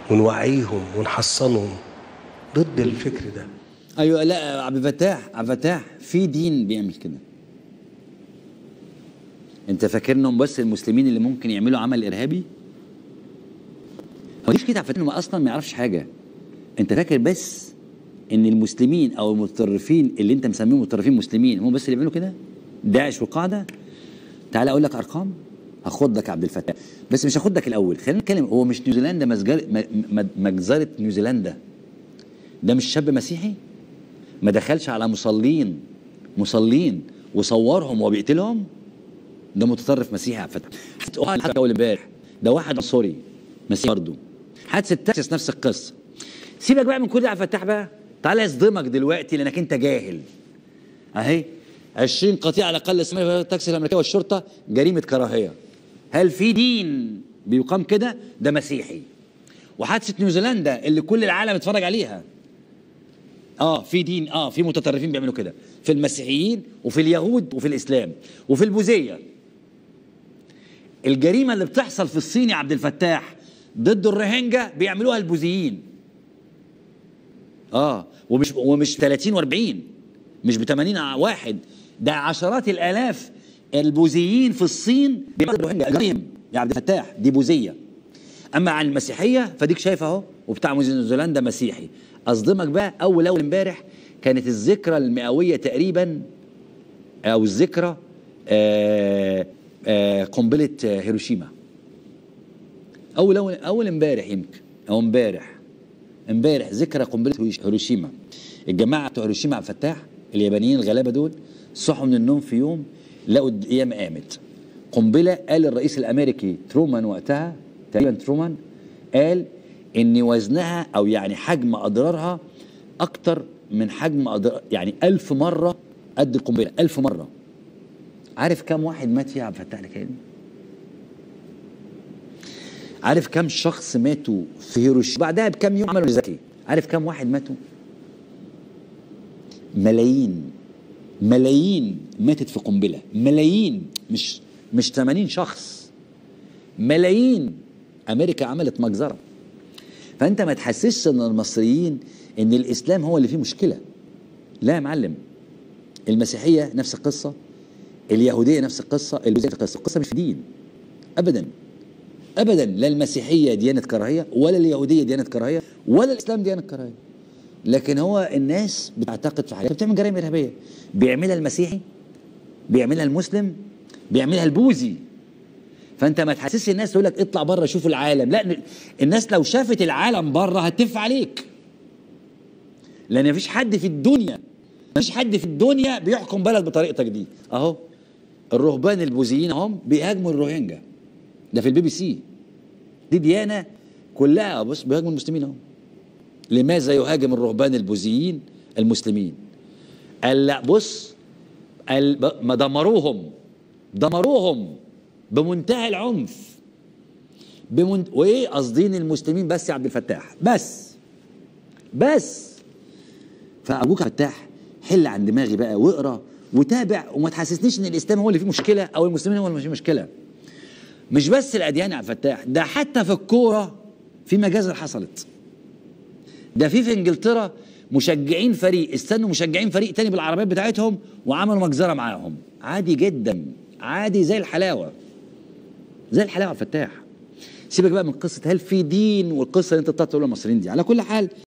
ونوعيهم ونحصنهم ضد الفكر ده ايوه لا عبد الفتاح عبد الفتاح في دين بيعمل كده انت فاكرنهم بس المسلمين اللي ممكن يعملوا عمل ارهابي هو مش كده عبد الفتاح إنه اصلا ما يعرفش حاجه انت فاكر بس ان المسلمين او المتطرفين اللي انت مسميهم متطرفين مسلمين هم بس اللي بيعملوا كده داعش والقاعده تعال اقول لك ارقام هاخد لك عبد الفتاح بس مش هاخد لك الاول خلينا نتكلم هو مش نيوزيلندا مسجر- م- م- مجزره نيوزيلندا ده مش شاب مسيحي ما دخلش على مصلين مصلين وصورهم وبيقتلهم ده متطرف مسيحي على فكره حتى حتى اول امبارح ده واحد عنصري مسيحي برضه حادثه تكساس نفس القصه سيبك بقى من كل ده على فتاح بقى تعالى يصدمك دلوقتي لانك انت جاهل اهي 20 قطيع على الاقل اسمها التاكسي الامريكيه والشرطه جريمه كراهيه هل في دين بيقام كده ده مسيحي وحادثه نيوزيلندا اللي كل العالم اتفرج عليها اه في دين اه في متطرفين بيعملوا كده في المسيحيين وفي اليهود وفي الاسلام وفي البوذيه الجريمه اللي بتحصل في الصين يا عبد الفتاح ضد الرهنجه بيعملوها البوذيين اه ومش ومش 30 و40 مش ب 80 واحد ده عشرات الالاف البوذيين في الصين بيعملوا الرهنجه جريم يا عبد الفتاح دي بوذيه اما عن المسيحيه فديك شايف اهو وبتاع نيوزيلندا مسيحي اصدمك بقى اول اول امبارح كانت الذكرى المئويه تقريبا او الذكرى آه آه قنبله آه هيروشيما اول اول اول امبارح يمكن او امبارح امبارح ذكرى قنبله هيروش- هيروشيما الجماعه بتوع هيروشيما عبد الفتاح اليابانيين الغلابه دول صحوا من النوم في يوم لقوا القيامه قامت قنبله قال الرئيس الامريكي ترومان وقتها تقريبا ترومان قال ان وزنها او يعني حجم اضرارها اكتر من حجم أضرار يعني ألف مره قد القنبله ألف مره عارف كم واحد مات فيها عبد الفتاح الكريم عارف كم شخص ماتوا في هيروشيما بعدها بكم يوم عملوا زكي عارف كم واحد ماتوا ملايين ملايين ماتت في قنبله ملايين مش مش 80 شخص ملايين امريكا عملت مجزره فانت ما تحسسش ان المصريين ان الاسلام هو اللي فيه مشكله لا يا معلم المسيحيه نفس القصه اليهوديه نفس القصه البوذيه نفس القصه القصه مش في دين ابدا ابدا لا المسيحيه ديانه كراهيه ولا اليهوديه ديانه كراهيه ولا الاسلام ديانه كراهيه لكن هو الناس بتعتقد في حاجات بتعمل جرائم ارهابيه بيعملها المسيحي بيعملها المسلم بيعملها البوذي فانت ما تحسسش الناس تقول لك اطلع بره شوف العالم لا الناس لو شافت العالم بره هتف عليك لان مفيش حد في الدنيا مفيش حد في الدنيا بيحكم بلد بطريقتك دي اهو الرهبان البوذيين اهم بيهاجموا الروهينجا ده في البي بي سي دي ديانه كلها بص بيهاجموا المسلمين اهو لماذا يهاجم الرهبان البوذيين المسلمين قال لا بص قال ب- ما دمروهم دمروهم بمنتهى العنف بمن... وايه قاصدين المسلمين بس يا عبد الفتاح بس بس فابوك يا فتاح حل عن دماغي بقى واقرا وتابع وما تحسسنيش ان الاسلام هو اللي فيه مشكله او المسلمين هو اللي فيه مشكله مش بس الاديان يا عبد الفتاح ده حتى في الكوره في مجازر حصلت ده في في انجلترا مشجعين فريق استنوا مشجعين فريق تاني بالعربيات بتاعتهم وعملوا مجزره معاهم عادي جدا عادي زي الحلاوه زي الحلاوه يا فتاح سيبك بقى من قصه هل في دين والقصه اللي انت بتقعد تقولها المصريين دي على كل حال